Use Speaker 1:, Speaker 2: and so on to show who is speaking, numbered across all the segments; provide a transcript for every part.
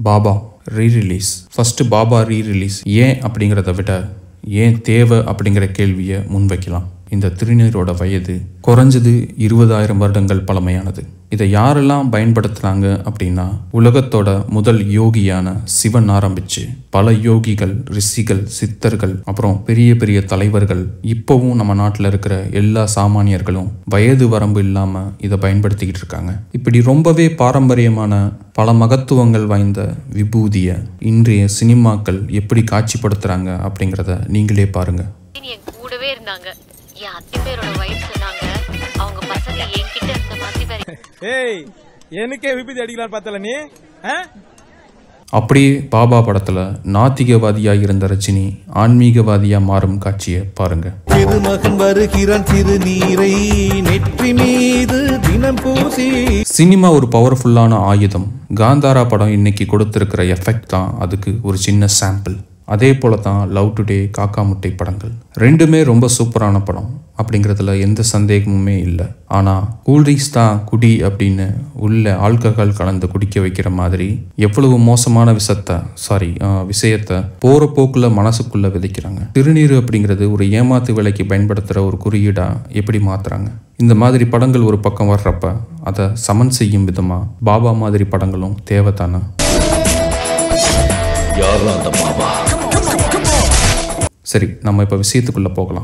Speaker 1: Baba re release first Baba re release ஏன் அப்படிங்கிறத விட ஏன் தேவை அப்படிங்கிற கேள்வியை முன்வைக்கலாம் இந்த திருநீரோட வயது குறைஞ்சது இருபதாயிரம் வருடங்கள் பழமையானது இதை யாரெல்லாம் பயன்படுத்துனாங்க அப்படின்னா உலகத்தோட முதல் யோகியான சிவன் ஆரம்பிச்சு பல யோகிகள் ரிஷிகள் சித்தர்கள் அப்புறம் பெரிய பெரிய தலைவர்கள் இப்போவும் நம்ம நாட்டில் இருக்கிற எல்லா சாமானியர்களும் வயது வரம்பு இல்லாம இதை பயன்படுத்திக்கிட்டு இருக்காங்க இப்படி ரொம்பவே பாரம்பரியமான பல மகத்துவங்கள் வாய்ந்த விபூதியை இன்றைய சினிமாக்கள் எப்படி காட்சிப்படுத்துறாங்க அப்படிங்கிறத நீங்களே பாருங்க
Speaker 2: என் கூடவே இருந்தாங்க என் அத்தை பேரோட ஒய்ஃப் சொன்னாங்க அவங்க பசங்க என்கிட்ட இருந்த மாதிரி வேற
Speaker 3: ஏய் எனக்கே விபத்து அடிக்கலாம் பார்த்தல நீ ஆ?
Speaker 1: அப்படியே பாபா படத்துல நாத்திகவாதியா இருந்த ரஜினி ஆன்மீகவாதியா மாறும் காட்சியை பாருங்க
Speaker 4: திருமகன் வருகிறான் திருநீரை நெற்றி மீது தினம் பூசி
Speaker 1: சினிமா ஒரு பவர்ஃபுல்லான ஆயுதம் காந்தாரா படம் இன்னைக்கு கொடுத்திருக்கிற எஃபெக்ட் தான் அதுக்கு ஒரு சின்ன சாம்பிள் அதே போல தான் லவ் டுடே காக்கா முட்டை படங்கள் ரெண்டுமே ரொம்ப சூப்பரான படம் அப்படிங்கிறதுல எந்த சந்தேகமுமே இல்லை ஆனால் கூல்ட்ரிங்க்ஸ் தான் குடி அப்படின்னு உள்ள ஆல்கஹால் கலந்து குடிக்க வைக்கிற மாதிரி எவ்வளவு மோசமான விஷத்தை சாரி விஷயத்தை போகிற போக்கில் மனசுக்குள்ளே விதைக்கிறாங்க திருநீர் அப்படிங்கிறது ஒரு ஏமாத்து வேலைக்கு பயன்படுத்துகிற ஒரு குறியீடா எப்படி மாத்துறாங்க இந்த மாதிரி படங்கள் ஒரு பக்கம் வர்றப்ப அதை சமன் செய்யும் விதமாக பாபா மாதிரி படங்களும் தேவைத்தானே
Speaker 4: யாரா அந்த பாபா
Speaker 1: சரி நம்ம இப்போ விஷயத்துக்குள்ளே போகலாம்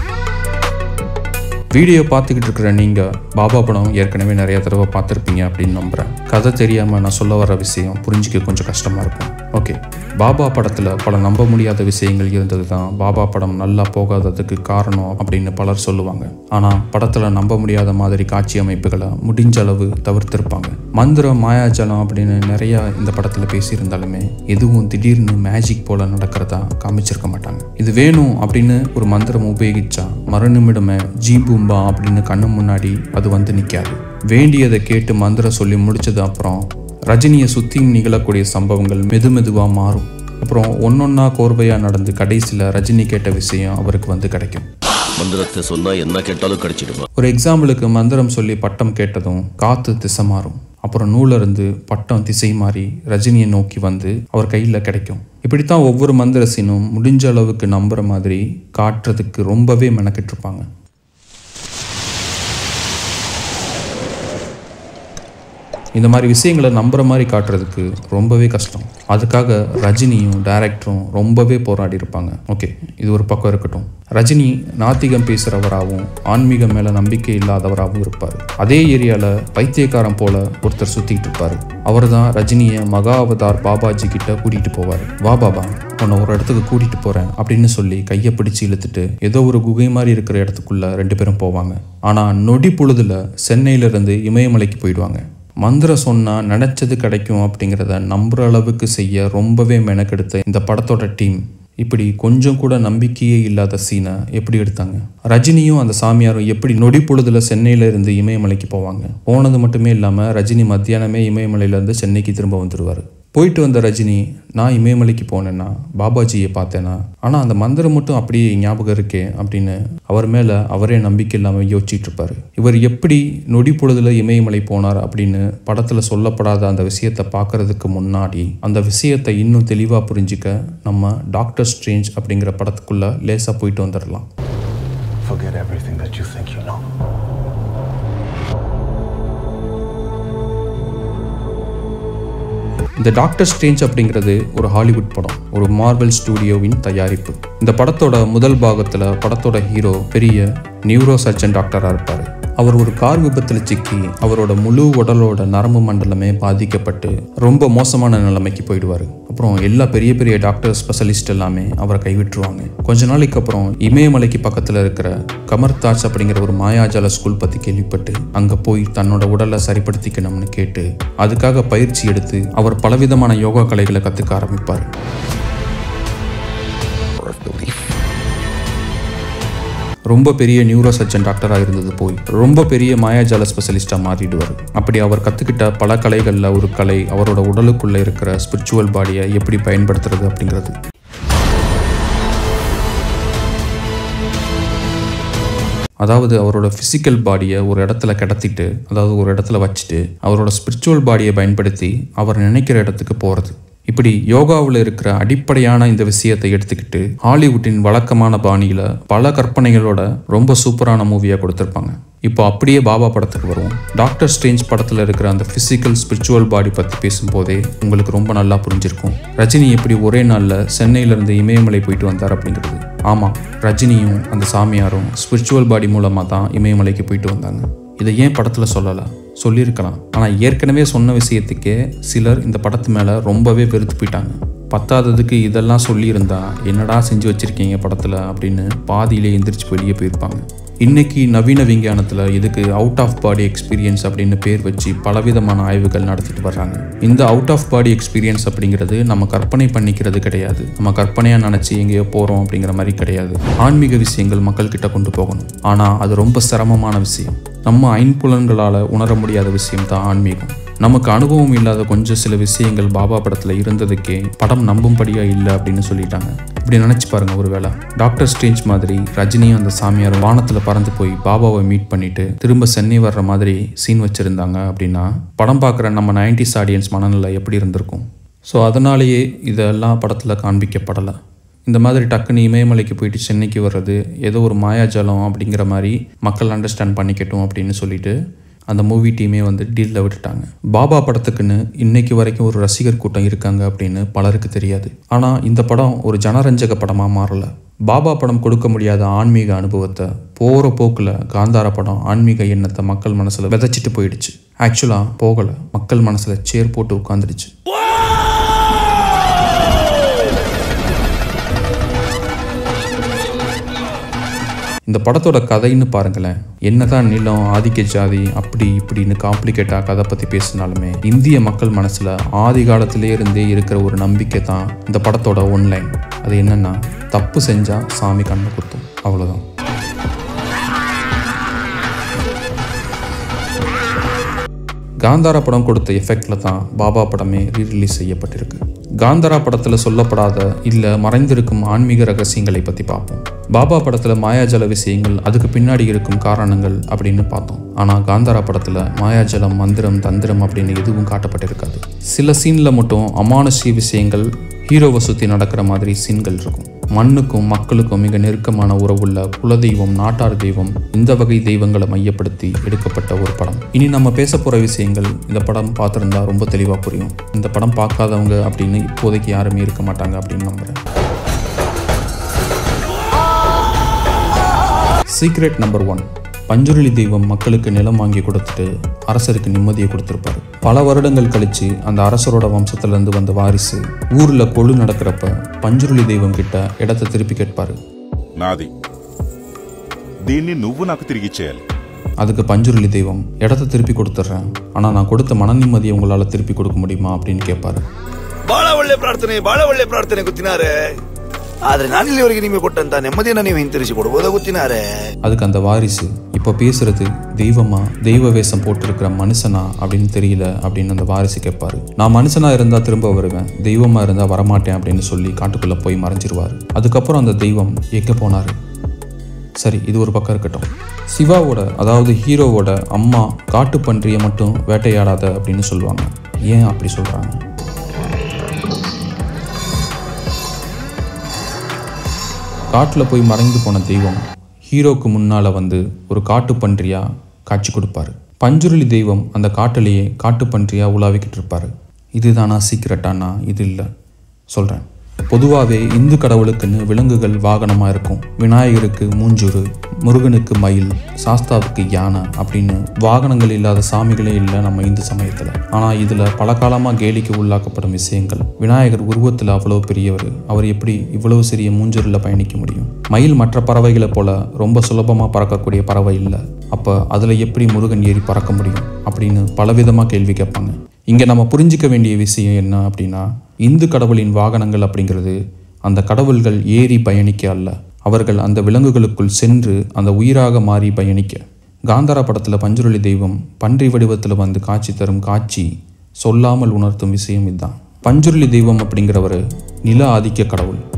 Speaker 1: வீடியோ பார்த்துக்கிட்டு இருக்கிற நீங்கள் பாபா படம் ஏற்கனவே நிறைய தடவை பார்த்துருப்பீங்க அப்படின்னு நம்புகிறேன் கதை தெரியாமல் நான் சொல்ல வர விஷயம் புரிஞ்சிக்க கொஞ்சம் கஷ்டமாக இருக்கும் ஓகே பாபா படத்தில் பல நம்ப முடியாத விஷயங்கள் இருந்தது தான் பாபா படம் நல்லா போகாததுக்கு காரணம் அப்படின்னு பலர் சொல்லுவாங்க ஆனால் படத்தில் நம்ப முடியாத மாதிரி காட்சி அமைப்புகளை முடிஞ்ச அளவு தவிர்த்திருப்பாங்க மந்திரம் மாயாஜலம் அப்படின்னு நிறையா இந்த படத்தில் பேசியிருந்தாலுமே எதுவும் திடீர்னு மேஜிக் போல நடக்கிறதா காமிச்சிருக்க மாட்டாங்க இது வேணும் அப்படின்னு ஒரு மந்திரம் உபயோகிச்சா மறுநிமிடமே ஜீ பூம்பா அப்படின்னு கண்ணு முன்னாடி அது வந்து நிற்காது வேண்டியதை கேட்டு மந்திரம் சொல்லி முடிச்சது அப்புறம் ரஜினியை சுற்றியும் நிகழக்கூடிய சம்பவங்கள் மெது மெதுவாக மாறும் அப்புறம் ஒன்னொன்னா கோர்வையாக நடந்து கடைசியில் ரஜினி கேட்ட விஷயம் அவருக்கு வந்து கிடைக்கும்
Speaker 4: மந்திரத்தை சொன்னா என்ன கேட்டாலும் கிடைச்சிடுமா
Speaker 1: ஒரு எக்ஸாம்பிளுக்கு மந்திரம் சொல்லி பட்டம் கேட்டதும் காத்து திசை மாறும் அப்புறம் நூல்ல இருந்து பட்டம் திசை மாறி ரஜினியை நோக்கி வந்து அவர் கையில் கிடைக்கும் இப்படித்தான் ஒவ்வொரு மந்திர சீனும் முடிஞ்ச அளவுக்கு நம்புற மாதிரி காட்டுறதுக்கு ரொம்பவே மெனக்கிட்டிருப்பாங்க இந்த மாதிரி விஷயங்களை நம்புற மாதிரி காட்டுறதுக்கு ரொம்பவே கஷ்டம் அதுக்காக ரஜினியும் டைரக்டரும் ரொம்பவே போராடி இருப்பாங்க ஓகே இது ஒரு பக்கம் இருக்கட்டும் ரஜினி நாத்திகம் பேசுகிறவராகவும் ஆன்மீகம் மேலே நம்பிக்கை இல்லாதவராகவும் இருப்பார் அதே ஏரியாவில் பைத்தியக்காரன் போல ஒருத்தர் சுற்றிட்டு இருப்பார் அவர் தான் ரஜினியை மகா அவதார் பாபாஜி கிட்ட கூட்டிகிட்டு போவார் வா பாபா உன்னை ஒரு இடத்துக்கு கூட்டிகிட்டு போகிறேன் அப்படின்னு சொல்லி கையை பிடிச்சு இழுத்துட்டு ஏதோ ஒரு குகை மாதிரி இருக்கிற இடத்துக்குள்ள ரெண்டு பேரும் போவாங்க ஆனால் நொடி பொழுதுல சென்னையிலிருந்து இமயமலைக்கு போயிடுவாங்க மந்திரம் சொன்னால் நினச்சது கிடைக்கும் அப்படிங்கிறத நம்புற அளவுக்கு செய்ய ரொம்பவே மெனக்கெடுத்த இந்த படத்தோட டீம் இப்படி கொஞ்சம் கூட நம்பிக்கையே இல்லாத சீனை எப்படி எடுத்தாங்க ரஜினியும் அந்த சாமியாரும் எப்படி நொடி பொழுதுல சென்னையில இருந்து இமயமலைக்கு போவாங்க போனது மட்டுமே இல்லாமல் ரஜினி மத்தியானமே இமயமலையிலேருந்து சென்னைக்கு திரும்ப வந்துடுவார் போயிட்டு வந்த ரஜினி நான் இமயமலைக்கு போனேன்னா பாபாஜியை பார்த்தேனா ஆனால் அந்த மந்திரம் மட்டும் அப்படியே ஞாபகம் இருக்கே அப்படின்னு அவர் மேலே அவரே நம்பிக்கை இல்லாமல் யோசிச்சுட்டு இருப்பார் இவர் எப்படி நொடி பொழுதுல இமயமலை போனார் அப்படின்னு படத்தில் சொல்லப்படாத அந்த விஷயத்தை பார்க்கறதுக்கு முன்னாடி அந்த விஷயத்தை இன்னும் தெளிவாக புரிஞ்சிக்க நம்ம டாக்டர் ஸ்ட்ரேஞ்ச் அப்படிங்கிற படத்துக்குள்ள லேசாக போயிட்டு வந்துடலாம்
Speaker 5: Forget everything that you think you know.
Speaker 1: இந்த டாக்டர் ஸ்ட்ரேஞ்ச் அப்படிங்கிறது ஒரு ஹாலிவுட் படம் ஒரு மார்வெல் ஸ்டூடியோவின் தயாரிப்பு இந்த படத்தோட முதல் பாகத்தில் படத்தோட ஹீரோ பெரிய நியூரோ சர்ஜன் டாக்டராக இருப்பார் அவர் ஒரு கார் விபத்தில் சிக்கி அவரோட முழு உடலோட நரம்பு மண்டலமே பாதிக்கப்பட்டு ரொம்ப மோசமான நிலைமைக்கு போயிடுவார் அப்புறம் எல்லா பெரிய பெரிய டாக்டர் ஸ்பெஷலிஸ்ட் எல்லாமே அவரை கைவிட்டுருவாங்க கொஞ்ச நாளைக்கு அப்புறம் இமயமலைக்கு பக்கத்தில் இருக்கிற கமர்தாஜ் அப்படிங்கிற ஒரு மாயாஜால ஸ்கூல் பற்றி கேள்விப்பட்டு அங்கே போய் தன்னோட உடலை சரிப்படுத்திக்கணும்னு கேட்டு அதுக்காக பயிற்சி எடுத்து அவர் பலவிதமான யோகா கலைகளை கற்றுக்க ஆரம்பிப்பார் ரொம்ப பெரிய நியூரோ சர்ஜன் டாக்டராக இருந்தது போய் ரொம்ப பெரிய மாயாஜால ஸ்பெஷலிஸ்டாக மாறிடுவார் அப்படி அவர் கற்றுக்கிட்ட பல கலைகளில் ஒரு கலை அவரோட உடலுக்குள்ளே இருக்கிற ஸ்பிரிச்சுவல் பாடியை எப்படி பயன்படுத்துறது அப்படிங்கிறது அதாவது அவரோட ஃபிசிக்கல் பாடியை ஒரு இடத்துல கிடத்திட்டு அதாவது ஒரு இடத்துல வச்சுட்டு அவரோட ஸ்பிரிச்சுவல் பாடியை பயன்படுத்தி அவர் நினைக்கிற இடத்துக்கு போகிறது இப்படி யோகாவில் இருக்கிற அடிப்படையான இந்த விஷயத்தை எடுத்துக்கிட்டு ஹாலிவுட்டின் வழக்கமான பாணியில் பல கற்பனைகளோட ரொம்ப சூப்பரான மூவியாக கொடுத்துருப்பாங்க இப்போ அப்படியே பாபா படத்துக்கு வருவோம் டாக்டர் ஸ்ட்ரேஞ்ச் படத்தில் இருக்கிற அந்த ஃபிசிக்கல் ஸ்பிரிச்சுவல் பாடி பற்றி பேசும்போதே உங்களுக்கு ரொம்ப நல்லா புரிஞ்சிருக்கும் ரஜினி எப்படி ஒரே நாளில் சென்னையிலேருந்து இமயமலை போயிட்டு வந்தார் அப்படிங்கிறது ஆமாம் ரஜினியும் அந்த சாமியாரும் ஸ்பிரிச்சுவல் பாடி மூலமாக தான் இமயமலைக்கு போயிட்டு வந்தாங்க இதை ஏன் படத்தில் சொல்லலை சொல்லியிருக்கலாம் ஆனால் ஏற்கனவே சொன்ன விஷயத்துக்கே சிலர் இந்த படத்து மேலே ரொம்பவே வெறுத்து போயிட்டாங்க பத்தாததுக்கு இதெல்லாம் சொல்லியிருந்தா என்னடா செஞ்சு வச்சுருக்கீங்க படத்தில் அப்படின்னு பாதியிலே எந்திரிச்சு வெளியே போயிருப்பாங்க இன்னைக்கு நவீன விஞ்ஞானத்தில் இதுக்கு அவுட் ஆஃப் பாடி எக்ஸ்பீரியன்ஸ் அப்படின்னு பேர் வச்சு பலவிதமான ஆய்வுகள் நடத்திட்டு வர்றாங்க இந்த அவுட் ஆஃப் பாடி எக்ஸ்பீரியன்ஸ் அப்படிங்கிறது நம்ம கற்பனை பண்ணிக்கிறது கிடையாது நம்ம கற்பனையாக நினச்சி எங்கேயோ போகிறோம் அப்படிங்கிற மாதிரி கிடையாது ஆன்மீக விஷயங்கள் மக்கள்கிட்ட கொண்டு போகணும் ஆனால் அது ரொம்ப சிரமமான விஷயம் நம்ம ஐம்புலன்களால் உணர முடியாத விஷயம் தான் ஆன்மீகம் நமக்கு அனுபவம் இல்லாத கொஞ்சம் சில விஷயங்கள் பாபா படத்தில் இருந்ததுக்கே படம் நம்பும்படியாக இல்லை அப்படின்னு சொல்லிட்டாங்க இப்படி நினச்சி பாருங்க ஒருவேளை டாக்டர் ஸ்ட்ரேஞ்ச் மாதிரி ரஜினியும் அந்த சாமியார் வானத்தில் பறந்து போய் பாபாவை மீட் பண்ணிட்டு திரும்ப சென்னை வர்ற மாதிரி சீன் வச்சுருந்தாங்க அப்படின்னா படம் பார்க்குற நம்ம நைன்டிஸ் ஆடியன்ஸ் மனநிலை எப்படி இருந்திருக்கும் ஸோ அதனாலேயே இதெல்லாம் படத்தில் காண்பிக்கப்படலை இந்த மாதிரி டக்குன்னு இமயமலைக்கு போயிட்டு சென்னைக்கு வர்றது ஏதோ ஒரு மாயாஜாலம் அப்படிங்கிற மாதிரி மக்கள் அண்டர்ஸ்டாண்ட் பண்ணிக்கட்டும் அப்படின்னு சொல்லிட்டு அந்த மூவி டீமே வந்து டீலில் விட்டுட்டாங்க பாபா படத்துக்குன்னு இன்னைக்கு வரைக்கும் ஒரு ரசிகர் கூட்டம் இருக்காங்க அப்படின்னு பலருக்கு தெரியாது ஆனால் இந்த படம் ஒரு ஜனரஞ்சக படமாக மாறல பாபா படம் கொடுக்க முடியாத ஆன்மீக அனுபவத்தை போகிற போக்கில் காந்தார படம் ஆன்மீக எண்ணத்தை மக்கள் மனசில் விதைச்சிட்டு போயிடுச்சு ஆக்சுவலாக போகலை மக்கள் மனசில் சேர் போட்டு உட்காந்துடுச்சு இந்த படத்தோட கதைன்னு பாருங்களேன் என்னதான் நிலம் ஆதிக்க ஜாதி அப்படி இப்படின்னு காம்ப்ளிகேட்டாக கதை பற்றி பேசினாலுமே இந்திய மக்கள் மனசில் ஆதி காலத்திலே இருந்தே இருக்கிற ஒரு நம்பிக்கை தான் இந்த படத்தோட ஒன்லைன் அது என்னன்னா தப்பு செஞ்சால் சாமி கண்ணை குத்தும் அவ்வளோதான் காந்தாரா படம் கொடுத்த எஃபெக்டில் தான் பாபா படமே ரீரிலீஸ் செய்யப்பட்டிருக்கு காந்தாரா படத்தில் சொல்லப்படாத இல்லை மறைந்திருக்கும் ஆன்மீக ரகசியங்களை பற்றி பார்ப்போம் பாபா படத்தில் மாயாஜல விஷயங்கள் அதுக்கு பின்னாடி இருக்கும் காரணங்கள் அப்படின்னு பார்த்தோம் ஆனால் காந்தாரா படத்தில் மாயாஜலம் மந்திரம் தந்திரம் அப்படின்னு எதுவும் காட்டப்பட்டிருக்காது சில சீனில் மட்டும் அமானுஷ்ய விஷயங்கள் ஹீரோவை சுற்றி நடக்கிற மாதிரி சீன்கள் இருக்கும் மண்ணுக்கும் மக்களுக்கும் மிக நெருக்கமான உறவுள்ள குலதெய்வம் நாட்டார் தெய்வம் இந்த வகை தெய்வங்களை மையப்படுத்தி எடுக்கப்பட்ட ஒரு படம் இனி நம்ம பேச போகிற விஷயங்கள் இந்த படம் பார்த்துருந்தா ரொம்ப தெளிவாக புரியும் இந்த படம் பார்க்காதவங்க அப்படின்னு இப்போதைக்கு யாருமே இருக்க மாட்டாங்க அப்படின்னு நம்புகிறேன் சீக்ரெட் நம்பர் ஒன் பஞ்சுருளி தெய்வம் மக்களுக்கு நிலம் வாங்கி கொடுத்துட்டு அரசருக்கு நிம்மதியை கொடுத்துருப்பாரு பல வருடங்கள் கழிச்சு அந்த அரசரோட வம்சத்திலேருந்து வந்த வாரிசு ஊரில் கொழு நடக்கிறப்ப பஞ்சுருளி தெய்வம் கிட்ட இடத்த திருப்பி கேட்பாரு
Speaker 6: నాది దీన్ని నువ్వు నాకు తిరిగి ఇచ్చేయాలి
Speaker 1: அதுக்கு பஞ்சுருளி தெய்வம் இடத்த திருப்பி கொடுத்துட்றேன் ஆனால் நான் கொடுத்த மன நிம்மதியை உங்களால் திருப்பி கொடுக்க முடியுமா அப்படின்னு கேட்பாரு
Speaker 7: ಬಹಳ ಒಳ್ಳೆ ಪ್ರಾರ್ಥನೆ ಬಹಳ ಒಳ್ಳೆ ಪ್ರಾರ್ಥನೆ ಗೊತ್ತಿನಾರೆ ಆದ್ರೆ ನಾನು ಇಲ್ಲಿವರೆಗೆ ನಿಮಗೆ ಕೊಟ್ಟಂತ ನೆಮ್ಮದಿಯನ್ನ ನೀವು ಹಿಂತಿರಿಸಿ ಕೊಡ್ಬೋದಾ ಗೊತ್ತಿನಾರೆ
Speaker 1: அதுக்கு அந்த வாரிசு இப்போ பேசுறது தெய்வமா தெய்வ வேஷம் போட்டிருக்கிற மனுஷனா அப்படின்னு தெரியல அப்படின்னு அந்த வாரிசு கேட்பாரு நான் மனுஷனா இருந்தா திரும்ப வருவேன் தெய்வமா இருந்தா வரமாட்டேன் அப்படின்னு சொல்லி காட்டுக்குள்ள போய் மறைஞ்சிருவாரு அதுக்கப்புறம் அந்த தெய்வம் எங்க போனாரு சரி இது ஒரு பக்கம் இருக்கட்டும் சிவாவோட அதாவது ஹீரோவோட அம்மா காட்டு பன்றியை மட்டும் வேட்டையாடாத அப்படின்னு சொல்லுவாங்க ஏன் அப்படி சொல்றாங்க காட்டில் போய் மறைந்து போன தெய்வம் ஹீரோக்கு முன்னால் வந்து ஒரு காட்டுப்பன்றியா காட்சி கொடுப்பாரு பஞ்சுருளி தெய்வம் அந்த காட்டிலேயே காட்டுப்பன்றியா உலாவிக்கிட்டு இருப்பாரு இதுதானா சீக்கிரட்டானா இது இல்லை சொல்கிறேன் பொதுவாகவே இந்து கடவுளுக்குன்னு விலங்குகள் வாகனமாக இருக்கும் விநாயகருக்கு மூஞ்சூறு முருகனுக்கு மயில் சாஸ்தாவுக்கு யானை அப்படின்னு வாகனங்கள் இல்லாத சாமிகளே இல்லை நம்ம இந்து சமயத்தில் ஆனால் இதில் பல காலமாக கேலிக்கு உள்ளாக்கப்படும் விஷயங்கள் விநாயகர் உருவத்தில் அவ்வளோ பெரியவர் அவர் எப்படி இவ்வளவு சிறிய மூஞ்சூரில் பயணிக்க முடியும் மயில் மற்ற பறவைகளை போல ரொம்ப சுலபமாக பறக்கக்கூடிய பறவை இல்லை அப்போ அதில் எப்படி முருகன் ஏறி பறக்க முடியும் அப்படின்னு பலவிதமாக கேள்வி கேட்பாங்க இங்கே நம்ம புரிஞ்சிக்க வேண்டிய விஷயம் என்ன அப்படின்னா இந்து கடவுளின் வாகனங்கள் அப்படிங்கிறது அந்த கடவுள்கள் ஏறி பயணிக்க அல்ல அவர்கள் அந்த விலங்குகளுக்குள் சென்று அந்த உயிராக மாறி பயணிக்க காந்தாரா படத்தில் பஞ்சுருளி தெய்வம் பன்றி வடிவத்தில் வந்து காட்சி தரும் காட்சி சொல்லாமல் உணர்த்தும் விஷயம் இதுதான் பஞ்சுருளி தெய்வம் அப்படிங்கிறவர் நில ஆதிக்க கடவுள்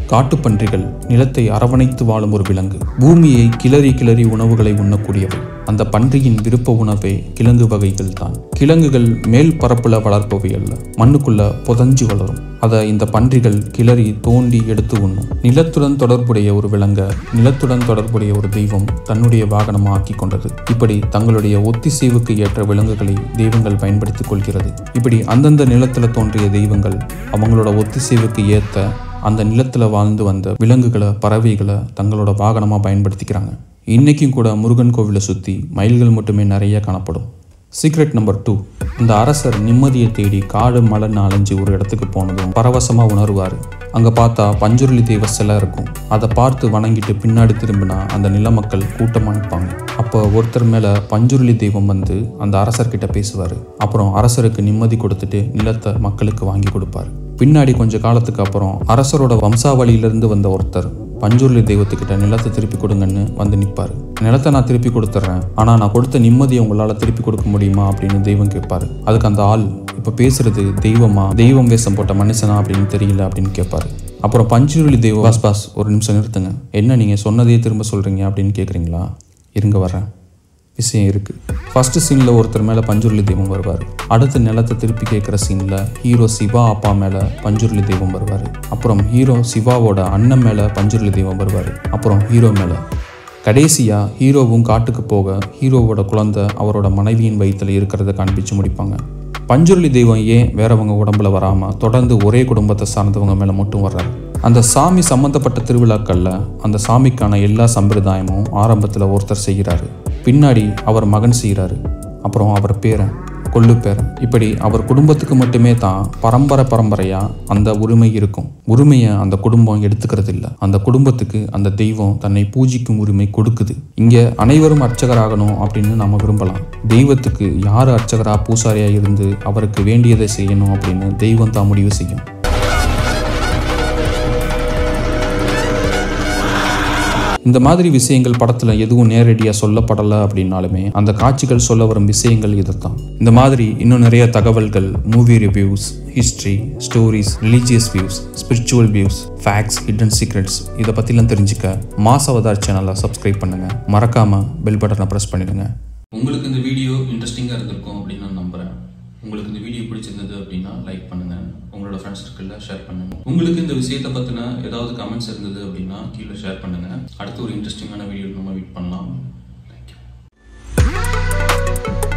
Speaker 1: காட்டுப்பன்றிகள் நிலத்தை அரவணைத்து வாழும் ஒரு விலங்கு பூமியை கிளறி கிளறி உணவுகளை உண்ணக்கூடியவை அந்த பன்றியின் விருப்ப உணவே கிழங்கு வகைகள் தான் கிழங்குகள் மேல் பரப்புல வளர்ப்பவை அல்ல மண்ணுக்குள்ள புதஞ்சு வளரும் அதை இந்த பன்றிகள் கிளறி தோண்டி எடுத்து உண்ணும் நிலத்துடன் தொடர்புடைய ஒரு விலங்க நிலத்துடன் தொடர்புடைய ஒரு தெய்வம் தன்னுடைய வாகனமாக ஆக்கி கொண்டது இப்படி தங்களுடைய ஒத்திசைவுக்கு ஏற்ற விலங்குகளை தெய்வங்கள் பயன்படுத்திக் கொள்கிறது இப்படி அந்தந்த நிலத்துல தோன்றிய தெய்வங்கள் அவங்களோட ஒத்திசைவுக்கு ஏத்த அந்த நிலத்துல வாழ்ந்து வந்த விலங்குகளை பறவைகளை தங்களோட வாகனமாக பயன்படுத்திக்கிறாங்க இன்னைக்கும் கூட முருகன் கோவிலை சுற்றி மயில்கள் மட்டுமே நிறைய காணப்படும் சீக்ரெட் நம்பர் டூ இந்த அரசர் நிம்மதியை தேடி காடு மலைன்னு அலைஞ்சு ஒரு இடத்துக்கு போனதும் பரவசமாக உணர்வார் அங்கே பார்த்தா பஞ்சுருளி தெய்வ சிலை இருக்கும் அதை பார்த்து வணங்கிட்டு பின்னாடி திரும்பினா அந்த நிலமக்கள் கூட்டமாக நிற்பாங்க அப்போ ஒருத்தர் மேலே பஞ்சுருளி தெய்வம் வந்து அந்த அரசர்கிட்ட பேசுவார் அப்புறம் அரசருக்கு நிம்மதி கொடுத்துட்டு நிலத்தை மக்களுக்கு வாங்கி கொடுப்பாரு பின்னாடி கொஞ்ச காலத்துக்கு அப்புறம் அரசரோட வம்சாவளியிலிருந்து வந்த ஒருத்தர் பஞ்சுருளி தெய்வத்துக்கிட்ட நிலத்தை திருப்பி கொடுங்கன்னு வந்து நிற்பாரு நிலத்தை நான் திருப்பி கொடுத்துட்றேன் ஆனால் நான் கொடுத்த நிம்மதியை உங்களால் திருப்பி கொடுக்க முடியுமா அப்படின்னு தெய்வம் கேட்பாரு அதுக்கு அந்த ஆள் இப்போ பேசுறது தெய்வமா தெய்வம் வேஷம் போட்ட மனுஷனா அப்படின்னு தெரியல அப்படின்னு கேட்பாரு அப்புறம் பஞ்சுருளி தெய்வம் பாஸ் பாஸ் ஒரு நிமிஷம் நிறுத்துங்க என்ன நீங்கள் சொன்னதையே திரும்ப சொல்கிறீங்க அப்படின்னு கேட்குறீங்களா இருங்க வரேன் விஷயம் இருக்குது ஃபஸ்ட்டு சீனில் ஒருத்தர் மேலே பஞ்சுருளி தெய்வம் வருவார் அடுத்த நிலத்தை திருப்பி கேட்குற சீனில் ஹீரோ சிவா அப்பா மேலே பஞ்சுருளி தெய்வம் வருவார் அப்புறம் ஹீரோ சிவாவோட அண்ணன் மேலே பஞ்சுருளி தெய்வம் வருவார் அப்புறம் ஹீரோ மேலே கடைசியாக ஹீரோவும் காட்டுக்கு போக ஹீரோவோட குழந்தை அவரோட மனைவியின் வயிற்றில் இருக்கிறத காண்பிச்சு முடிப்பாங்க பஞ்சுருளி தெய்வம் ஏன் வேறவங்க உடம்புல வராமல் தொடர்ந்து ஒரே குடும்பத்தை சார்ந்தவங்க மேலே மட்டும் வர்றாரு அந்த சாமி சம்மந்தப்பட்ட திருவிழாக்களில் அந்த சாமிக்கான எல்லா சம்பிரதாயமும் ஆரம்பத்தில் ஒருத்தர் செய்கிறாரு பின்னாடி அவர் மகன் செய்கிறாரு அப்புறம் அவர் பேரன் கொள்ளு பேரன் இப்படி அவர் குடும்பத்துக்கு மட்டுமே தான் பரம்பரை பரம்பரையா அந்த உரிமை இருக்கும் உரிமையை அந்த குடும்பம் எடுத்துக்கிறது இல்ல அந்த குடும்பத்துக்கு அந்த தெய்வம் தன்னை பூஜிக்கும் உரிமை கொடுக்குது இங்க அனைவரும் அர்ச்சகராகணும் அப்படின்னு நாம விரும்பலாம் தெய்வத்துக்கு யார் அர்ச்சகரா பூசாரியா இருந்து அவருக்கு வேண்டியதை செய்யணும் அப்படின்னு தெய்வம் தான் முடிவு செய்யும் இந்த மாதிரி விஷயங்கள் படத்துல எதுவும் நேரடியாக சொல்லப்படலை அப்படின்னாலுமே அந்த காட்சிகள் சொல்ல வரும் விஷயங்கள் இதுதான் இந்த மாதிரி இன்னும் நிறைய தகவல்கள் movie reviews history stories religious views spiritual views facts hidden secrets இதை பற்றிலாம் தெரிஞ்சுக்க மாஸ் அவதார் சேனலை சப்ஸ்கிரைப் பண்ணுங்க மறக்காம பெல் பட்டனை ப்ரெஸ் பண்ணிடுங்க உங்களுக்கு இந்த வீடியோ இன்ட்ரெஸ்டிங்காக இருந்திருக்கும் அப்படின்னு நான் நம்புறேன் உங்களுக்கு இந்த வீடியோ பிடிச்சிருந்தது அப்படின்னா லைக் பண்ணுங்க உங்களோட ஃப்ரெண்ட்ஸ் சர்க்கிளில் ஷேர் பண்ணுங்க உங்களுக்கு இந்த விஷயத்தை பற்றின ஏதாவது கமெண்ட்ஸ் இருந்தது அப்படின்னா கீழே ஷேர் பண்ணுங்க அடுத்து ஒரு இன்ட்ரெஸ்டிங்கான வீடியோ நம்ம மீட் பண்ணலாம் தேங்க்யூ